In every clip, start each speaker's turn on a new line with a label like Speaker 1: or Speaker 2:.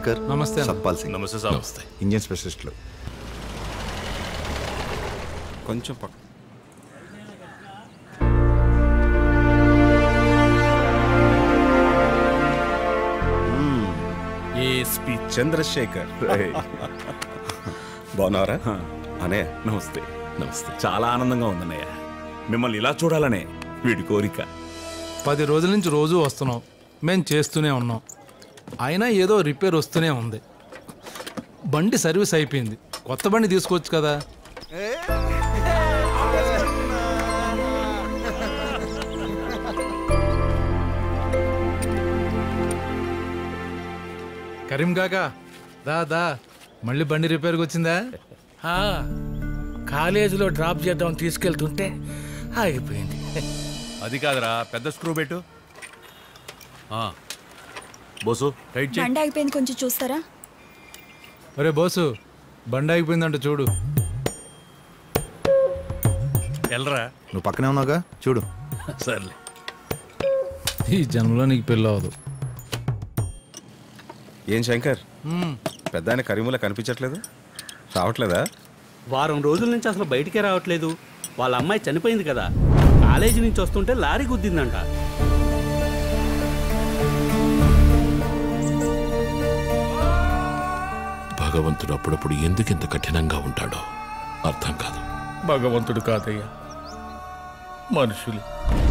Speaker 1: శంకర్
Speaker 2: నమస్తే అన్న.
Speaker 1: సత్పాల్ సింగ్
Speaker 3: నమస్తే సార్
Speaker 4: నమస్తే
Speaker 1: ఇండియన్ స్పెషలిస్టులు
Speaker 5: కొంచెం పక్క ఏఎస్పి చంద్రశేఖర్ బాగున్నారా అనే
Speaker 3: నమస్తే నమస్తే చాలా ఆనందంగా ఉందన్నయ్య మిమ్మల్ని ఇలా చూడాలనే వీడి కోరిక
Speaker 2: పది రోజుల నుంచి రోజు వస్తున్నాం మేము చేస్తూనే ఉన్నాం అయినా ఏదో రిపేర్ వస్తూనే ఉంది బండి సర్వీస్ అయిపోయింది కొత్త బండి తీసుకోవచ్చు కదా కరీం కాకా దా దా మళ్ళీ బండి రిపేర్కి వచ్చిందా
Speaker 6: ఆ, కాలేజీలో డ్రాప్ చేద్దాం తీసుకెళ్తుంటే ఆగిపోయింది
Speaker 7: అది కాదురా పెద్ద స్క్రూ పెట్టు ఆ,
Speaker 3: బోసు
Speaker 7: టైట్ చేయి
Speaker 8: బండి ఆగిపోయింది కొంచెం చూస్తారా
Speaker 2: అరే బోసు బండి ఆగిపోయిందంట చూడు
Speaker 7: వెళ్ళరా
Speaker 1: నువ్వు పక్కనే ఉన్నావుగా చూడు
Speaker 7: సర్లే
Speaker 2: ఈ జన్మలో నీకు పెళ్ళి అవ్వదు
Speaker 5: ఏం శంకర్ పెద్ద ఆయన కరీములా కనిపించట్లేదు రావట్లేదా
Speaker 9: వారం రోజుల నుంచి అసలు బయటికే రావట్లేదు వాళ్ళ అమ్మాయి చనిపోయింది కదా కాలేజీ నుంచి వస్తుంటే లారీ గుద్దిందంట
Speaker 4: భగవంతుడు అప్పుడప్పుడు ఎందుకింత కఠినంగా ఉంటాడో అర్థం కాదు
Speaker 6: భగవంతుడు కాదయ్యా మనుషులు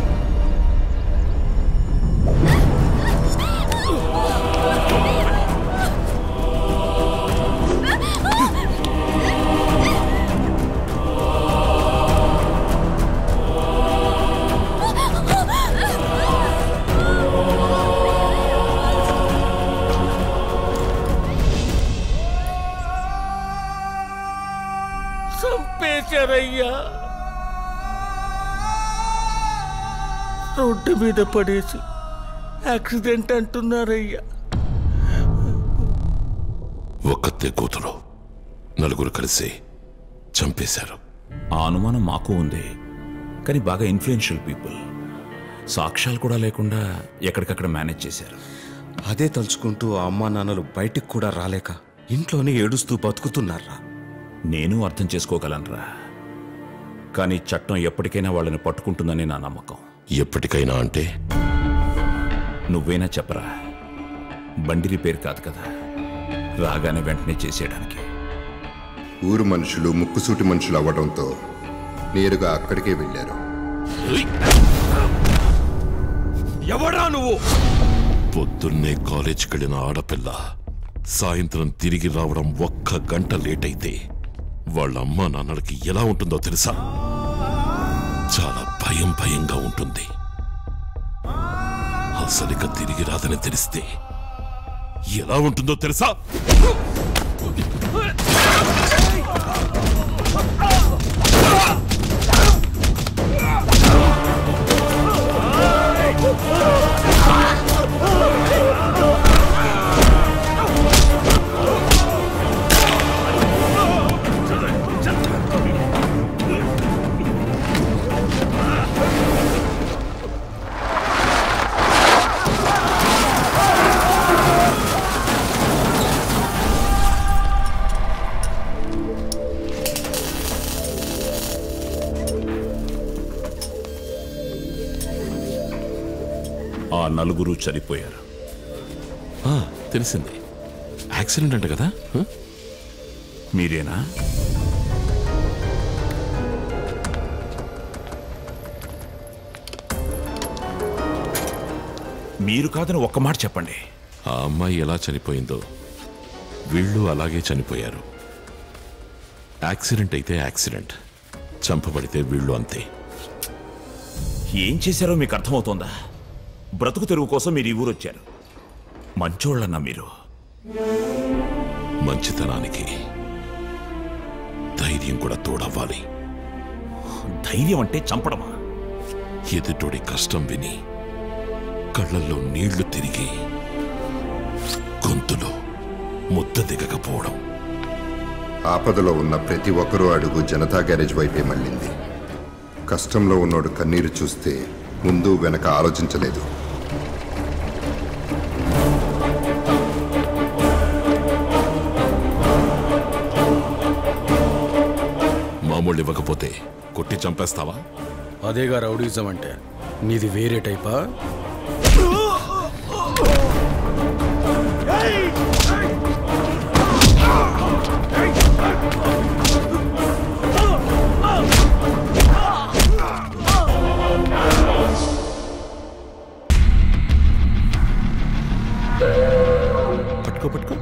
Speaker 6: చంపేశారయ్యా రోడ్డు మీద పడేసి యాక్సిడెంట్ అంటున్నారయ్యా
Speaker 4: ఒక్కతే కూతురు నలుగురు కలిసి చంపేశారు
Speaker 3: ఆ అనుమానం మాకు ఉంది కానీ బాగా ఇన్ఫ్లుయెన్షియల్ పీపుల్ సాక్ష్యాలు కూడా లేకుండా ఎక్కడికక్కడ మేనేజ్ చేశారు
Speaker 5: అదే తలుచుకుంటూ ఆ అమ్మా నాన్నలు బయటికి కూడా రాలేక ఇంట్లోనే ఏడుస్తూ బతుకుతున్నారా
Speaker 3: నేను అర్థం చేసుకోగలనరా కానీ చట్టం ఎప్పటికైనా వాళ్ళని పట్టుకుంటుందని నా నమ్మకం
Speaker 4: ఎప్పటికైనా అంటే
Speaker 3: నువ్వేనా చెప్పరా బండి రిపేర్ కాదు కదా రాగానే వెంటనే చేసేయడానికి
Speaker 10: ఊరు మనుషులు ముక్కుసూటి మనుషులు అవ్వడంతో నేరుగా అక్కడికే వెళ్ళారు
Speaker 7: ఎవడా నువ్వు
Speaker 4: పొద్దున్నే కాలేజీకి వెళ్ళిన ఆడపిల్ల సాయంత్రం తిరిగి రావడం ఒక్క గంట లేట్ అయితే వాళ్ళ అమ్మా నాన్నలకి ఎలా ఉంటుందో తెలుసా చాలా భయం భయంగా ఉంటుంది అసలిక తిరిగి రాదని తెలిస్తే ఎలా ఉంటుందో తెలుసా
Speaker 3: ఆ నలుగురు చనిపోయారు
Speaker 4: ఆ, తెలిసింది యాక్సిడెంట్ అంట కదా హ?
Speaker 3: మీరేనా మీరు కాదని ఒక్క మాట చెప్పండి
Speaker 4: ఆ అమ్మాయి ఎలా చనిపోయిందో వీళ్ళు అలాగే చనిపోయారు యాక్సిడెంట్ అయితే యాక్సిడెంట్ చంపబడితే వీళ్ళు అంతే
Speaker 3: ఏం చేశారో మీకు అర్థమవుతోందా బ్రతుకు తెరువు కోసం మీరు ఈ ఊరు వచ్చారు మంచోళ్ళన్నా మీరు
Speaker 4: మంచితనానికి ధైర్యం కూడా తోడవ్వాలి
Speaker 3: ధైర్యం అంటే చంపడమా
Speaker 4: ఎదుటోడి కష్టం విని కళ్ళల్లో నీళ్లు తిరిగి గొంతులో ముద్ద దిగకపోవడం
Speaker 10: ఆపదలో ఉన్న ప్రతి ఒక్కరూ అడుగు జనతా గ్యారేజ్ వైపే మళ్ళింది కష్టంలో ఉన్నోడు కన్నీరు చూస్తే ముందు వెనక ఆలోచించలేదు
Speaker 4: డబ్బులు ఇవ్వకపోతే కొట్టి చంపేస్తావా
Speaker 5: అదేగా రౌడీజం అంటే నీది వేరే టైపా
Speaker 4: పట్టుకో పట్టుకో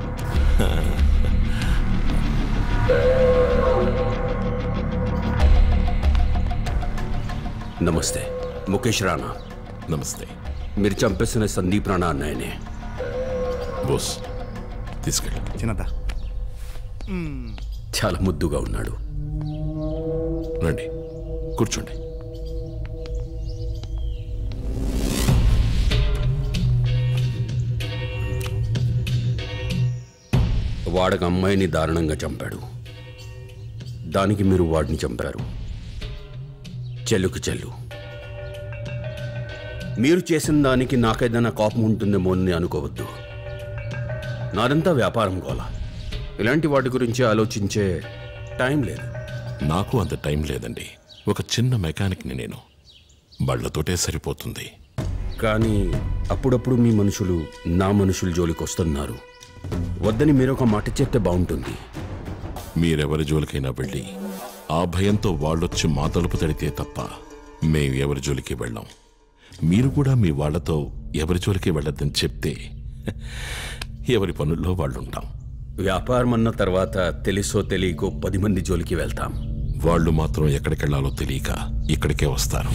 Speaker 8: నమస్తే ముఖేష్ రాణా
Speaker 4: నమస్తే
Speaker 8: మీరు చంపేసిన సందీప్ రాణా అన్నయ్యనే
Speaker 4: బోస్ తీసుకెళ్ళి
Speaker 1: చిన్నదా
Speaker 8: చాలా ముద్దుగా ఉన్నాడు
Speaker 4: రండి కూర్చోండి
Speaker 8: వాడక అమ్మాయిని దారుణంగా చంపాడు దానికి మీరు వాడిని చంపారు చెల్లుకు చెల్లు మీరు చేసిన దానికి నాకేదైనా కోపం ఉంటుందేమో అని అనుకోవద్దు నాదంతా వ్యాపారం గోల ఇలాంటి వాటి గురించి ఆలోచించే టైం లేదు
Speaker 4: నాకు అంత టైం లేదండి ఒక చిన్న మెకానిక్ని నేను బళ్ళతోటే సరిపోతుంది
Speaker 8: కానీ అప్పుడప్పుడు మీ మనుషులు నా మనుషుల జోలికి వస్తున్నారు వద్దని మీరు ఒక మాట చెప్తే బాగుంటుంది
Speaker 4: మీరెవరి జోలికైనా వెళ్ళి ఆ భయంతో వాళ్ళొచ్చి మా తలుపు తడితే తప్ప మేం ఎవరి జోలికి వెళ్ళాం మీరు కూడా మీ వాళ్ళతో ఎవరి జోలికి వెళ్ళొద్దని చెప్తే ఎవరి పనుల్లో వాళ్ళుంటాం
Speaker 8: వ్యాపారం అన్న తర్వాత తెలుసో తెలియకో పది మంది జోలికి వెళ్తాం
Speaker 4: వాళ్ళు మాత్రం ఎక్కడికెళ్లాలో తెలియక ఇక్కడికే వస్తారు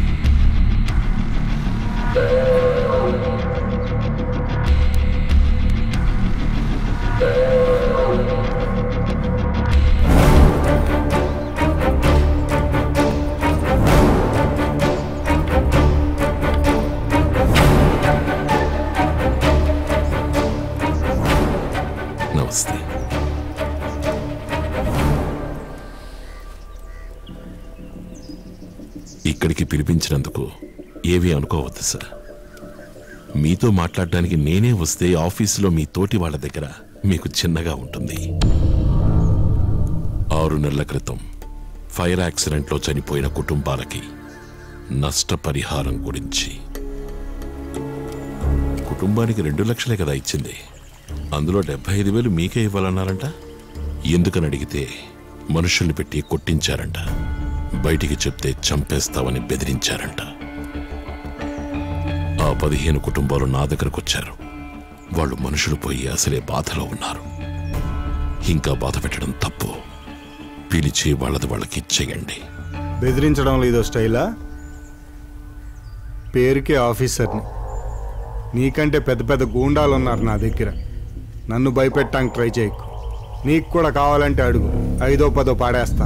Speaker 4: నమస్తే ఇక్కడికి పిలిపించినందుకు ఏవి అనుకోవద్దు సార్ మీతో మాట్లాడడానికి నేనే వస్తే ఆఫీసులో మీ తోటి వాళ్ళ దగ్గర మీకు చిన్నగా ఉంటుంది ఆరు నెలల క్రితం ఫైర్ యాక్సిడెంట్లో చనిపోయిన కుటుంబాలకి నష్టపరిహారం గురించి కుటుంబానికి రెండు లక్షలే కదా ఇచ్చింది అందులో డెబ్బై ఐదు వేలు మీకే ఇవ్వాలన్నారంట ఎందుకని అడిగితే మనుషుల్ని పెట్టి కొట్టించారంట బయటికి చెప్తే చంపేస్తామని బెదిరించారంట ఆ పదిహేను కుటుంబాలు నా దగ్గరకు వచ్చారు వాళ్ళు మనుషులు పోయి అసలే బాధలో ఉన్నారు ఇంకా బాధ పెట్టడం తప్పు పిలిచి వాళ్ళది వాళ్ళకి ఇచ్చేయండి
Speaker 11: బెదిరించడం ఇదో స్టైలా పేరుకే ఆఫీసర్ని నీకంటే పెద్ద పెద్ద గూండాలు ఉన్నారు నా దగ్గర నన్ను భయపెట్టడానికి ట్రై చేయకు నీకు కూడా కావాలంటే అడుగు ఐదో పదో పాడేస్తా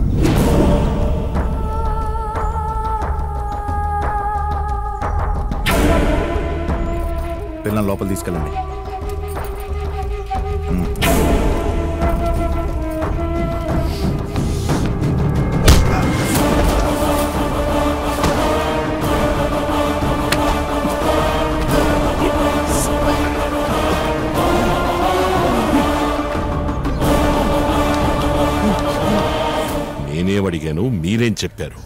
Speaker 1: పిల్లల్ని లోపల తీసుకెళ్ళండి
Speaker 4: నేనేం అడిగాను మీరేం చెప్పారు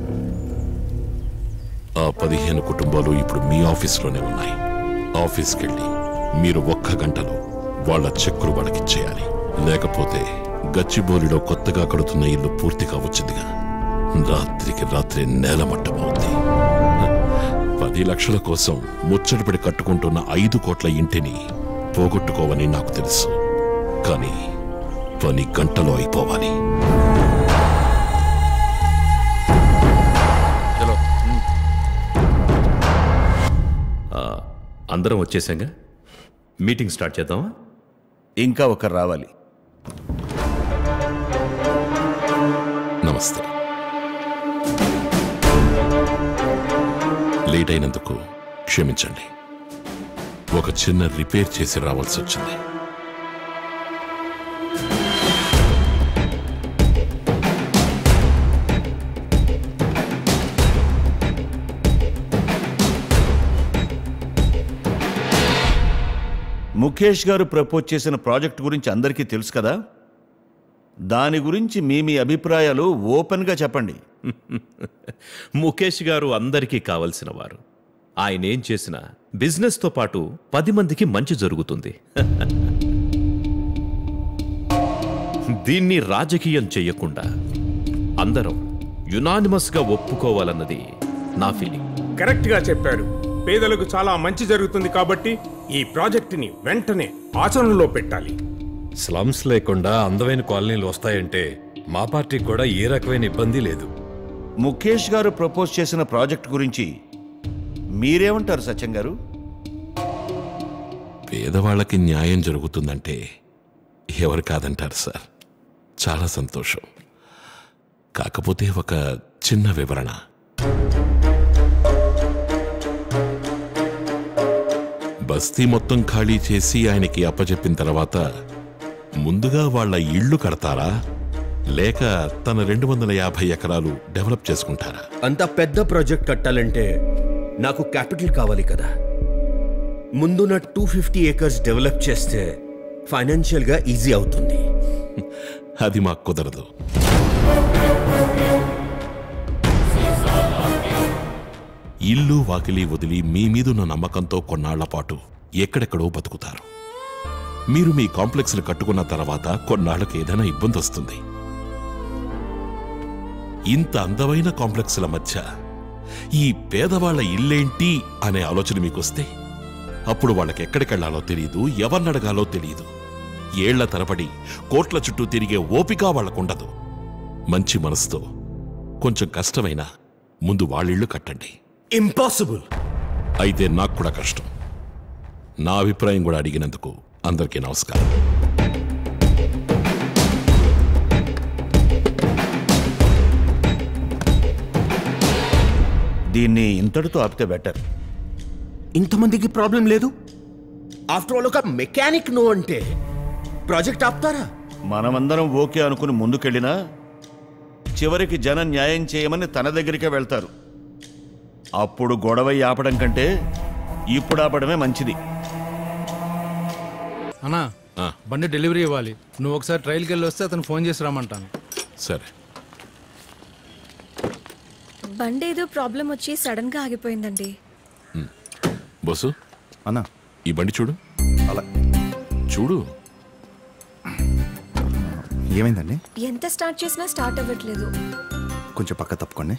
Speaker 4: ఆ పదిహేను కుటుంబాలు ఇప్పుడు మీ ఆఫీస్లోనే ఉన్నాయి ఆఫీస్కి వెళ్ళి మీరు ఒక్క గంటలో వాళ్ళ చెక్కులు వాళ్ళకిచ్చేయాలి లేకపోతే గచ్చిబౌలిలో కొత్తగా కడుతున్న ఇల్లు పూర్తిగా వచ్చిందిగా రాత్రికి రాత్రి నేలమట్టమవుద్ది పది లక్షల కోసం ముచ్చటపడి కట్టుకుంటున్న ఐదు కోట్ల ఇంటిని పోగొట్టుకోవని నాకు తెలుసు కానీ పని గంటలో అయిపోవాలి
Speaker 12: చలో ఆ, అందరం వచ్చేసాంగా మీటింగ్ స్టార్ట్ చేద్దామా
Speaker 1: ఇంకా ఒకరు రావాలి
Speaker 4: నమస్తే లేట్ అయినందుకు క్షమించండి ఒక చిన్న రిపేర్ చేసి రావాల్సి వచ్చింది
Speaker 1: ముఖేష్ గారు ప్రపోజ్ చేసిన ప్రాజెక్ట్ గురించి అందరికీ తెలుసు కదా దాని గురించి మీ మీ అభిప్రాయాలు ఓపెన్గా చెప్పండి
Speaker 12: ముఖేష్ గారు అందరికీ కావలసిన వారు ఆయన ఏం చేసినా బిజినెస్తో పాటు పది మందికి మంచి జరుగుతుంది దీన్ని రాజకీయం చెయ్యకుండా అందరం యునానిమస్గా ఒప్పుకోవాలన్నది నా ఫీలింగ్
Speaker 13: కరెక్ట్గా చెప్పారు పేదలకు చాలా మంచి జరుగుతుంది కాబట్టి ఈ ప్రాజెక్టుని వెంటనే ఆచరణలో పెట్టాలి
Speaker 14: స్లమ్స్ లేకుండా అందమైన కాలనీలు వస్తాయంటే మా పార్టీకి కూడా ఏ రకమైన ఇబ్బంది లేదు
Speaker 1: ముఖేష్ గారు ప్రపోజ్ చేసిన ప్రాజెక్ట్ గురించి మీరేమంటారు సత్యం గారు
Speaker 4: పేదవాళ్ళకి న్యాయం జరుగుతుందంటే ఎవరు కాదంటారు సార్ చాలా సంతోషం కాకపోతే ఒక చిన్న వివరణ బస్తీ మొత్తం ఖాళీ చేసి ఆయనకి అప్పచెప్పిన తర్వాత ముందుగా వాళ్ళ ఇళ్ళు కడతారా లేక తన రెండు వందల యాభై ఎకరాలు డెవలప్ చేసుకుంటారా
Speaker 8: అంత పెద్ద ప్రాజెక్ట్ కట్టాలంటే నాకు క్యాపిటల్ కావాలి కదా ముందున్న టూ ఫిఫ్టీ ఏకర్స్ డెవలప్ చేస్తే ఫైనాన్షియల్గా ఈజీ అవుతుంది
Speaker 4: అది మాకు కుదరదు ఇల్లు వాకిలి వదిలి మీ మీదున్న నమ్మకంతో కొన్నాళ్ల పాటు ఎక్కడెక్కడో బతుకుతారు మీరు మీ కాంప్లెక్స్లు కట్టుకున్న తర్వాత కొన్నాళ్లకు ఏదైనా ఇబ్బంది వస్తుంది ఇంత అందమైన కాంప్లెక్స్ల మధ్య ఈ పేదవాళ్ల ఇల్లేంటి అనే ఆలోచన మీకొస్తే అప్పుడు వాళ్ళకి ఎక్కడికెళ్లాలో తెలియదు ఎవరినడగాలో తెలియదు ఏళ్ల తరబడి కోట్ల చుట్టూ తిరిగే ఓపిక వాళ్ళకుండదు మంచి మనసుతో కొంచెం కష్టమైన ముందు వాళ్ళిళ్ళు కట్టండి
Speaker 8: ఇంపాసిబుల్
Speaker 4: అయితే నాకు కూడా కష్టం నా అభిప్రాయం కూడా అడిగినందుకు అందరికీ నమస్కారం
Speaker 1: దీన్ని ఇంతటితో ఆపితే బెటర్
Speaker 8: ఇంతమందికి ప్రాబ్లం లేదు ఆఫ్టర్ ఆల్ ఒక మెకానిక్ నో అంటే ప్రాజెక్ట్ ఆపుతారా
Speaker 1: మనమందరం ఓకే అనుకుని ముందుకెళ్ళినా చివరికి జనం న్యాయం చేయమని తన దగ్గరికే వెళ్తారు అప్పుడు గొడవ ఆపడం కంటే ఇప్పుడు ఆపడమే మంచిది
Speaker 2: అన్నా బండి డెలివరీ ఇవ్వాలి నువ్వు ఒకసారి ట్రైల్కి వెళ్ళి వస్తే అతను ఫోన్ చేసి రమ్మంటాను
Speaker 4: సరే
Speaker 15: బండి ఏదో ప్రాబ్లం వచ్చి సడన్ గా ఆగిపోయిందండి
Speaker 4: బోసు
Speaker 1: అన్నా
Speaker 4: ఈ బండి చూడు
Speaker 1: అలా
Speaker 4: చూడు
Speaker 1: ఏమైందండి
Speaker 15: ఎంత స్టార్ట్ చేసినా స్టార్ట్ అవ్వట్లేదు
Speaker 1: కొంచెం పక్క తప్పుకోండి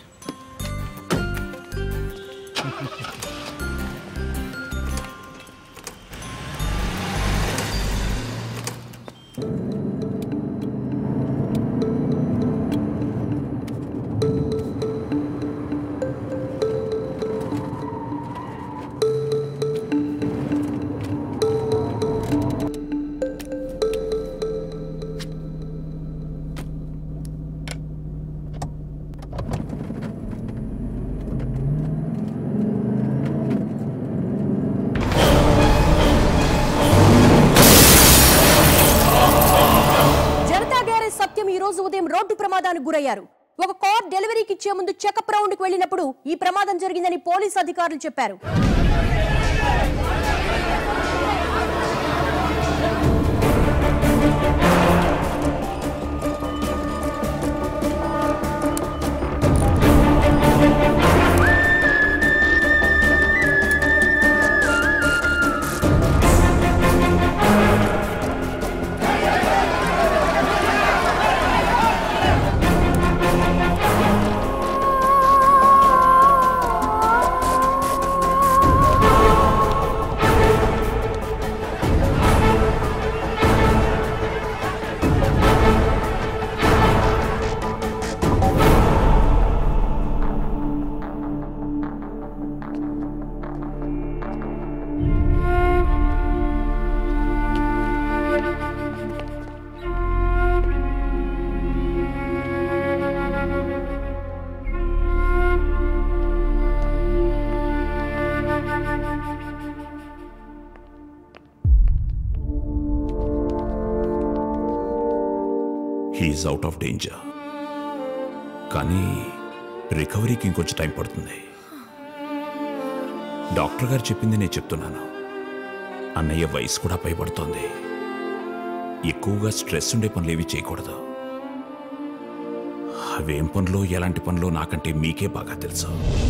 Speaker 16: జనతా గ్యారేజ్ సత్యం ఈ రోజు ఉదయం రోడ్డు ప్రమాదానికి గురయ్యారు ఒక కార్ డెలివరీకి ఇచ్చే ముందు చెకప్ రౌండ్కి వెళ్ళినప్పుడు ఈ ప్రమాదం జరిగిందని పోలీస్ అధికారులు చెప్పారు
Speaker 3: హీఈస్ అవుట్ ఆఫ్ డేంజర్ కానీ రికవరీకి ఇంకొంచెం టైం పడుతుంది డాక్టర్ గారు చెప్పింది నేను చెప్తున్నాను అన్నయ్య వయసు కూడా పైబడుతోంది ఎక్కువగా స్ట్రెస్ ఉండే పనులు ఏవి చేయకూడదు అవేం పనులు ఎలాంటి పనులు నాకంటే మీకే బాగా తెలుసు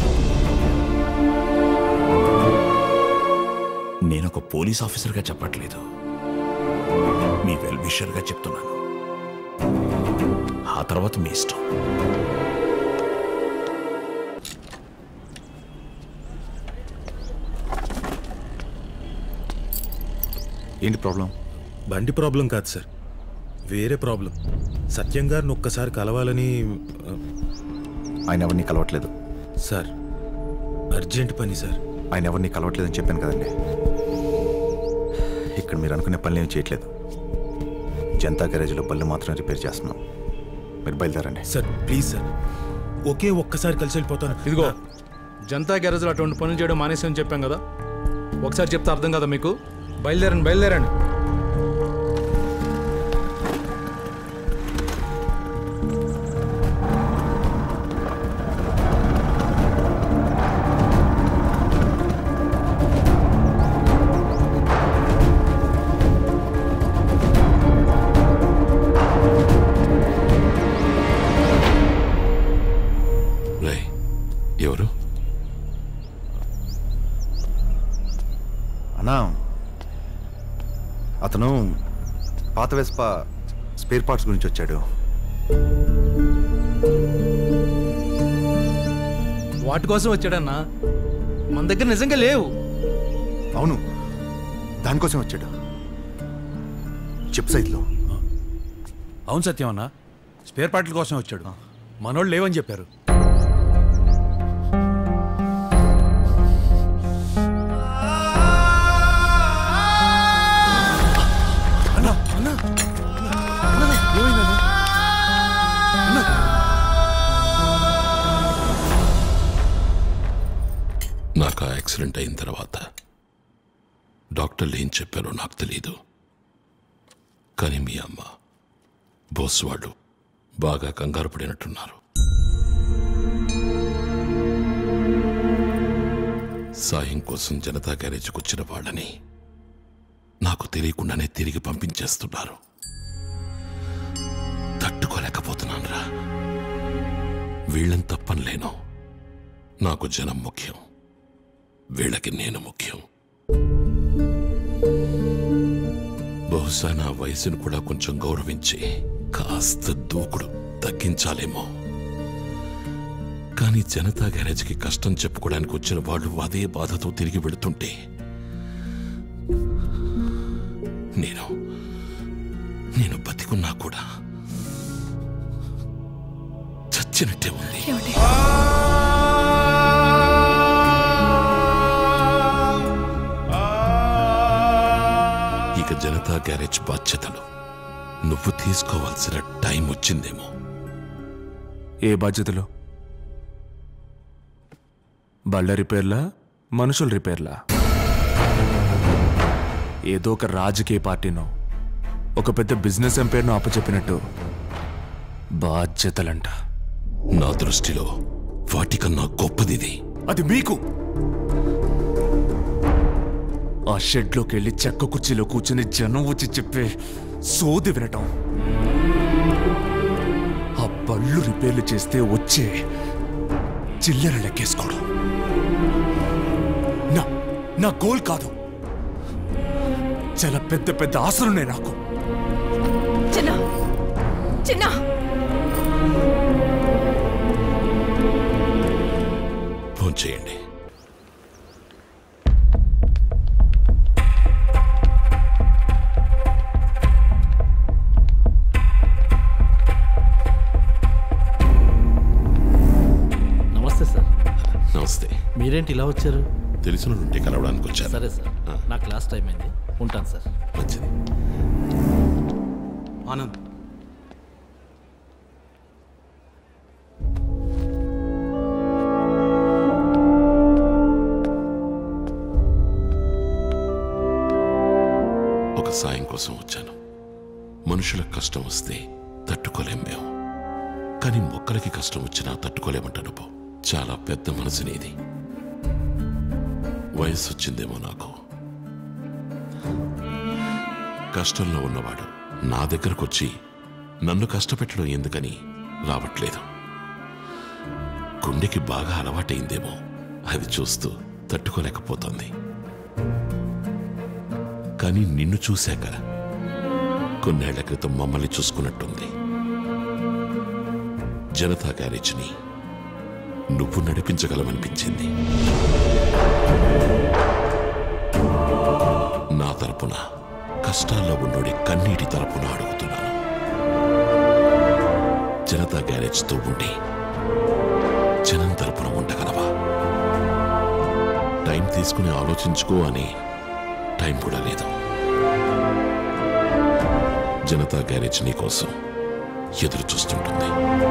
Speaker 3: నేను ఒక పోలీస్ ఆఫీసర్గా చెప్పట్లేదు మీ వెల్ విషర్గా చెప్తున్నాను ఆ తర్వాత మీ ఇష్టం
Speaker 17: ఏంటి ప్రాబ్లం
Speaker 18: బండి ప్రాబ్లం కాదు సార్ వేరే ప్రాబ్లం సత్యం గారిని ఒక్కసారి కలవాలని ఆ,
Speaker 17: ఆయన ఎవరిని కలవట్లేదు
Speaker 18: సార్ అర్జెంట్ పని సార్
Speaker 17: ఆయన ఎవరిని కలవట్లేదని చెప్పాను కదండి ఇక్కడ మీరు అనుకునే పనులు ఏమి చేయట్లేదు జనతా గ్యారేజ్లో బళ్ళు మాత్రం రిపేర్ చేస్తున్నాం మీరు బయలుదేరండి
Speaker 18: సార్ ప్లీజ్ సార్ ఒకే ఒక్కసారి కలిసి వెళ్ళిపోతాను
Speaker 2: ఇదిగో జనతా గ్యారేజ్లో అటువంటి పనులు చేయడం మానేసి అని చెప్పాం కదా ఒకసారి చెప్తే అర్థం కదా మీకు బయలుదేరండి బయలుదేరండి
Speaker 4: రే ఎవరు
Speaker 17: అన్నా అతను పాత వెస్పా స్పేర్ పార్ట్స్ గురించి వచ్చాడు
Speaker 2: వాటి కోసం వచ్చాడన్నా మన దగ్గర నిజంగా లేవు
Speaker 17: అవును దానికోసం వచ్చాడు చిప్ సైట్లో
Speaker 7: అవును సత్యం అన్న స్పేర్ పార్ట్ల కోసం వచ్చాడు మనోళ్ళు లేవని చెప్పారు
Speaker 4: నాకు ఆ యాక్సిడెంట్ అయిన తర్వాత డాక్టర్లు ఏం చెప్పారో నాకు తెలియదు కానీ మీ అమ్మ బోస్ వాళ్ళు బాగా కంగారు పడినట్టున్నారు సాయం కోసం జనతా గ్యారేజ్కి వచ్చిన వాళ్ళని నాకు తెలియకుండానే తిరిగి పంపించేస్తున్నారు తట్టుకోలేకపోతున్నాను రా వీళ్ళని తప్పనలేను నాకు జనం ముఖ్యం వీళ్ళకి నేను ముఖ్యం బహుశా నా వయసును కూడా కొంచెం గౌరవించి కాస్త దూకుడు తగ్గించాలేమో కానీ జనతా గ్యారేజ్కి కష్టం చెప్పుకోవడానికి వచ్చిన వాళ్ళు అదే బాధతో తిరిగి వెళుతుంటే నేను నేను బతికున్నా కూడా చచ్చినట్టే ఉంది ఇక జనతా గ్యారేజ్ బాధ్యతలు నువ్వు తీసుకోవాల్సిన టైం వచ్చిందేమో
Speaker 5: ఏ బాధ్యతలు బళ్ళ రిపేర్లా మనుషుల రిపేర్లా ఏదో ఒక రాజకీయ పార్టీనో ఒక పెద్ద బిజినెస్ ఎంపైర్నో అప్పచెప్పినట్టు బాధ్యతలంట
Speaker 4: నా దృష్టిలో వాటికన్నా గొప్పదిది
Speaker 5: అది మీకు ఆ షెడ్లోకి వెళ్ళి చెక్క కుర్చీలో కూర్చుని జనం వచ్చి చెప్పే సోది వినటం ఆ బళ్ళు రిపేర్లు చేస్తే వచ్చే చిల్లర లెక్కేసుకోవడం నా నా గోల్ కాదు చాలా పెద్ద పెద్ద ఆశలున్నాయి నాకు
Speaker 15: చిన్న చిన్న
Speaker 4: ఫోన్ చేయండి
Speaker 19: నమస్తే సార్
Speaker 4: నమస్తే
Speaker 19: మీరేంటి ఇలా వచ్చారు
Speaker 4: తెలిసిన నుండి కలవడానికి వచ్చాను
Speaker 19: సరే సార్ నా క్లాస్ టైం అయింది ఉంటాను సార్
Speaker 4: మంచిది
Speaker 8: ఆనంద్
Speaker 4: ఒక సాయం కోసం వచ్చాను మనుషులకు కష్టం వస్తే తట్టుకోలేం మేము కానీ మొక్కలకి కష్టం వచ్చినా తట్టుకోలేమంటాను పో చాలా పెద్ద మనసు నీది వయస్సు వచ్చిందేమో నాకు కష్టంలో ఉన్నవాడు నా దగ్గరకు వచ్చి నన్ను కష్టపెట్టడం ఎందుకని రావట్లేదు గుండెకి బాగా అలవాటైందేమో అది చూస్తూ తట్టుకోలేకపోతుంది కానీ నిన్ను చూశాక కొన్నేళ్ల క్రితం మమ్మల్ని చూసుకున్నట్టుంది జనతా గ్యారేజ్ని నువ్వు నడిపించగలవనిపించింది నా తరపున కష్టాల్లో ఉన్నోడి కన్నీటి తరపున అడుగుతున్నాను జనతా గ్యారేజ్తో ఉండి జనం తరపున ఉండగలవా టైం తీసుకుని ఆలోచించుకో అని టైం కూడా లేదు జనతా గ్యారేజ్ నీ కోసం ఎదురు చూస్తుంటుంది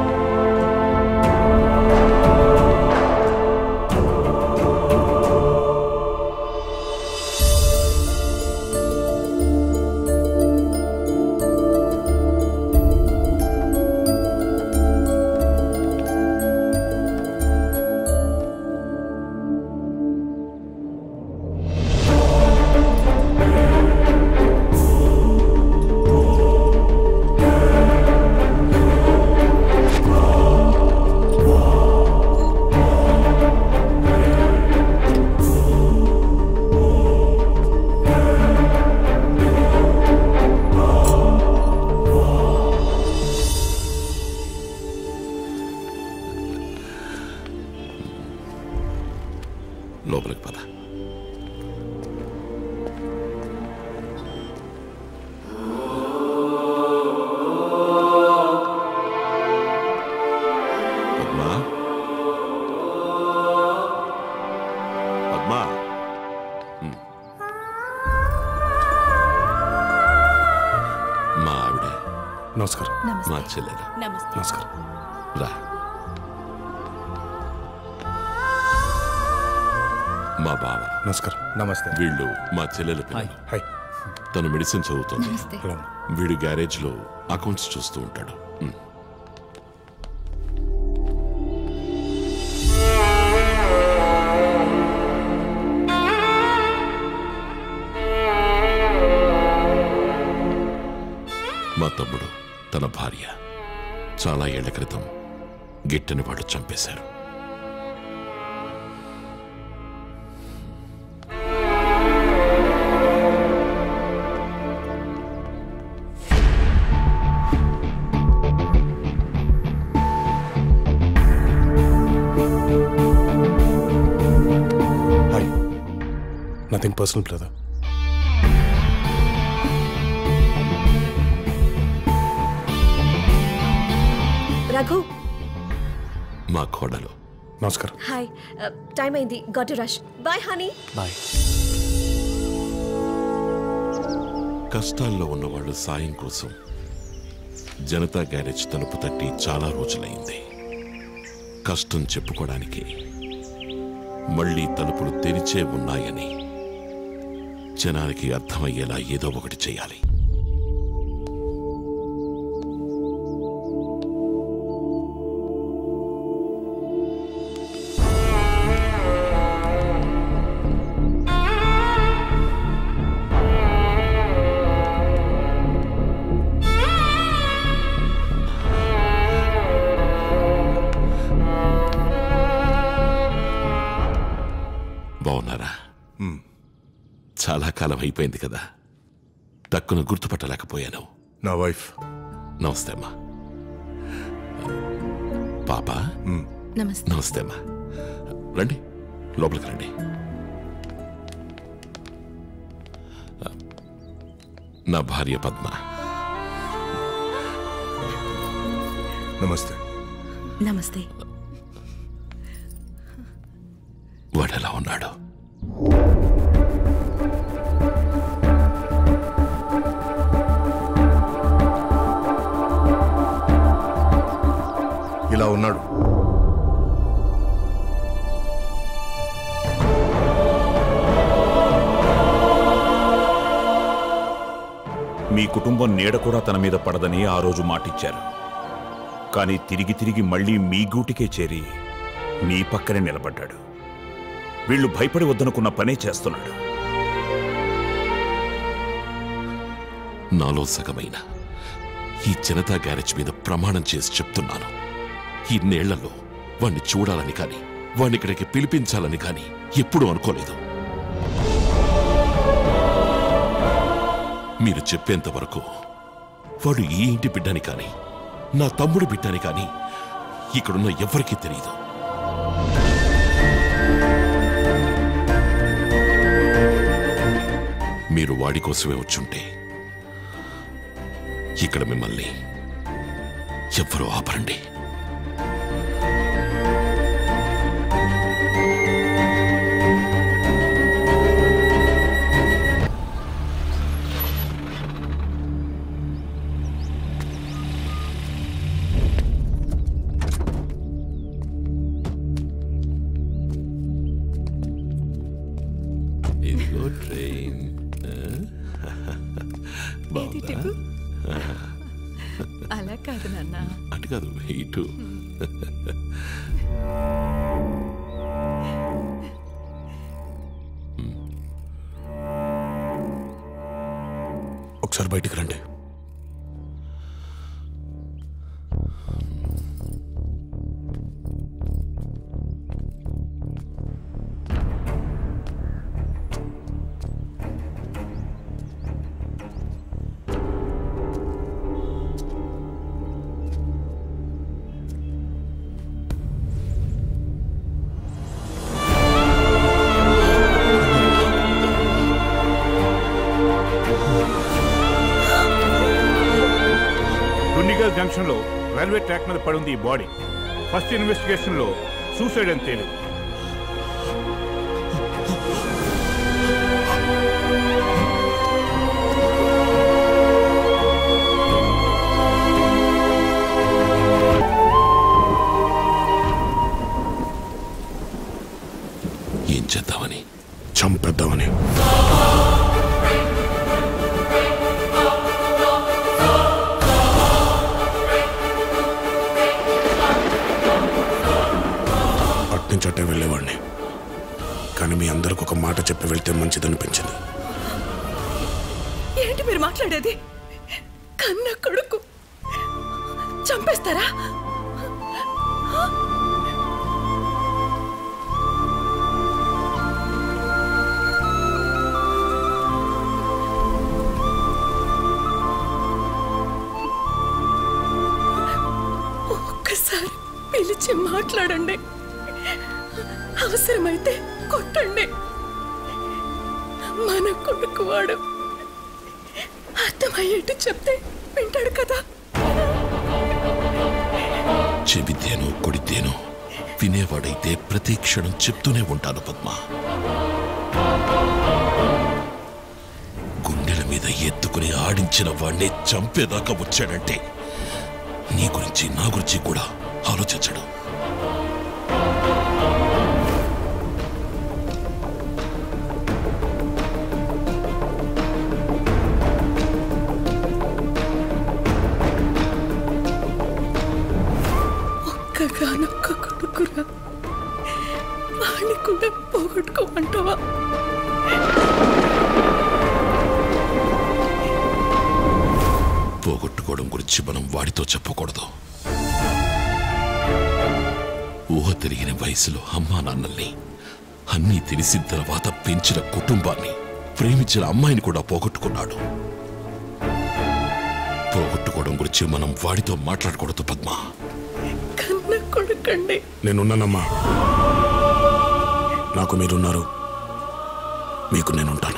Speaker 4: లోపలికి పద పద్మా పద్మా ఉమ్. మా ఆవిడ
Speaker 18: నమస్కారం
Speaker 4: మా చెల్లెలు
Speaker 18: నమస్కారం
Speaker 4: రా మా బావ
Speaker 18: నమస్కారం నమస్తే
Speaker 4: వీళ్ళు మా చెల్లెల పిల్లలు
Speaker 18: హాయ్
Speaker 4: తను మెడిసిన్ చదువుతుంది
Speaker 18: నమస్తే. హలో.
Speaker 4: వీడు గ్యారేజ్ లో అకౌంట్స్ చూస్తూ ఉంటాడు ఉమ్. మా తమ్ముడు తన భార్య చాలా ఏళ్ల క్రితం గిట్టని వాడు చంపేశారు
Speaker 18: hi nothing personal brother
Speaker 15: Raghu
Speaker 4: మా కోడలు
Speaker 18: నమస్కారం
Speaker 15: హాయ్ టైం అయింది గట్ రష్ బాయ్ హనీ
Speaker 18: బాయ్
Speaker 4: కష్టాల్లో ఉన్నవాళ్ళు సాయం కోసం జనతా గ్యారేజ్ తలుపు తట్టి చాలా రోజులైంది కష్టం చెప్పుకోవడానికి మళ్ళీ తలుపులు తెరిచే ఉన్నాయని జనానికి అర్థమయ్యేలా ఏదో ఒకటి చేయాలి బాగున్నారా చాలా కాలం అయిపోయింది కదా టక్కున గుర్తుపట్టలేకపోయాను
Speaker 18: నా వైఫ్
Speaker 4: నమస్తే అమ్మా పాప
Speaker 20: నమస్తే
Speaker 4: నమస్తే అమ్మా రండి లోపలికి రండి నా భార్య పద్మ
Speaker 18: నమస్తే
Speaker 20: నమస్తే
Speaker 4: వాడు ఎలా ఉన్నాడు
Speaker 18: ఇలా ఉన్నాడు
Speaker 3: మీ కుటుంబం నీడ కూడా తన మీద పడదని ఆ రోజు మాటిచ్చారు కానీ తిరిగి తిరిగి మళ్ళీ మీ గూటికే చేరి మీ పక్కనే నిలబడ్డాడు వీళ్ళు భయపడి వద్దనుకున్న పనే చేస్తున్నాడు
Speaker 4: నాలో సగమైన ఈ జనతా గ్యారేజ్ మీద ప్రమాణం చేసి చెప్తున్నాను ఇన్నేళ్లలో వాణ్ణి చూడాలని కాని వాణ్ణి ఇక్కడికి పిలిపించాలని కాని ఎప్పుడూ అనుకోలేదు మీరు చెప్పేంత వరకు వాడు ఈ ఇంటి బిడ్డని కాని నా తమ్ముడు బిడ్డని కాని ఇక్కడున్న ఎవరికీ తెలియదు మీరు వాడి కోసమే వచ్చుంటే ఇక్కడ మిమ్మల్ని ఎవ్వరూ ఆపరండి ఇదిగో ట్రైన్ బాగుందా
Speaker 20: అలా కాదు నాన్న
Speaker 4: అటు కాదు ఇటు
Speaker 18: ఒకసారి బయటికి రండి
Speaker 13: దుండిగల్ జంక్షన్ లో రైల్వే ట్రాక్ మీద పడి ఉంది ఈ బాడీ ఫస్ట్ ఇన్వెస్టిగేషన్ లో సూసైడ్ అని తేలింది
Speaker 4: ఏం చేద్దామని
Speaker 18: చంపేద్దామని అట్నుంచి అట్టే వెళ్ళేవాడిని కానీ మీ అందరికి ఒక మాట చెప్పి వెళ్తే మంచిదనిపించింది
Speaker 20: ఏంటి మీరు మాట్లాడేది కన్న కొడుకు చంపేస్తారా ఒక్కసారి పిలిచి మాట్లాడండి అవసరమైతే కొట్టండి మన కొడుకు వాడు అర్థమయ్యేట్టు చెప్తే వింటాడు కదా
Speaker 4: చెబితేనో కొడితేనో వినేవాడైతే ప్రతి క్షణం చెప్తూనే ఉంటాను పద్మ గుండెల మీద ఎత్తుకుని ఆడించిన వాణ్ణి చంపేదాకా వచ్చాడంటే నీ గురించి నా గురించి కూడా ఆలోచించడు
Speaker 20: ఒక్కగానొక్క కొడుకురా వాణ్ణి కూడా పోగొట్టుకోమంటావా
Speaker 4: పోగొట్టుకోవడం గురించి మనం వాడితో చెప్పకూడదు ఊహ తిరిగిన వయసులో అమ్మా నాన్నల్ని అన్నీ తెలిసిన తర్వాత పెంచిన కుటుంబాన్ని ప్రేమించిన అమ్మాయిని కూడా పోగొట్టుకున్నాడు పోగొట్టుకోవడం గురించి మనం వాడితో మాట్లాడకూడదు పద్మ
Speaker 20: కన్న కొడుకండి
Speaker 18: నేనున్నానమ్మా నాకు మీరున్నారు మీకు నేనుంటాను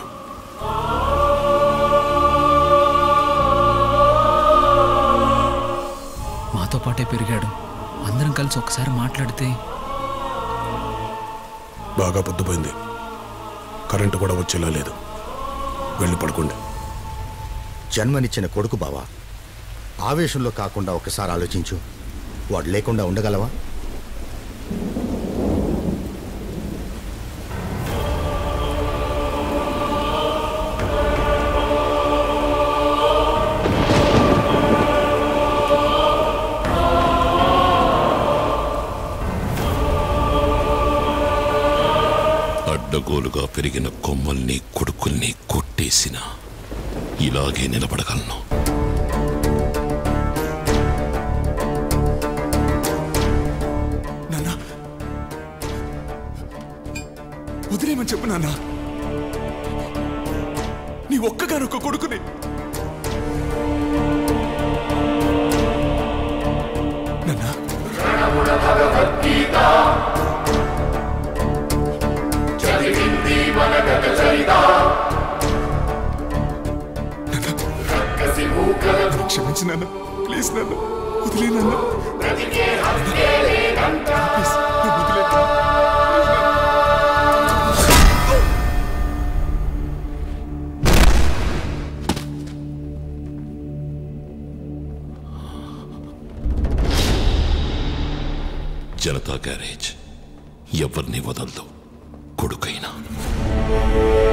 Speaker 21: మాతో పాటే పెరిగాడు అందరం కలిసి ఒకసారి మాట్లాడితే
Speaker 18: బాగా పొద్దుపోయింది కరెంటు కూడా వచ్చేలా లేదు వెళ్ళి పడుకోండి
Speaker 22: జన్మనిచ్చిన కొడుకు బావా ఆవేశంలో కాకుండా ఒకసారి ఆలోచించు వాడు లేకుండా ఉండగలవా
Speaker 4: అడ్డగోలుగా పెరిగిన కొమ్మల్ని కొడుకుల్ని కొట్టేసిన ఇలాగే నిలబడగలను
Speaker 18: నాన్న
Speaker 6: చేయమని చెప్పు నాన్న నీ ఒక్కగానొక్క కొడుకుని నన్ను క్షమించి నాన్న ప్లీజ్ నాన్న వదిలే నాన్న ప్లీజ్, నన్ను వదిలే.
Speaker 4: జనతా గ్యారేజ్ ఎవరిని వదలదు కొడుకైనా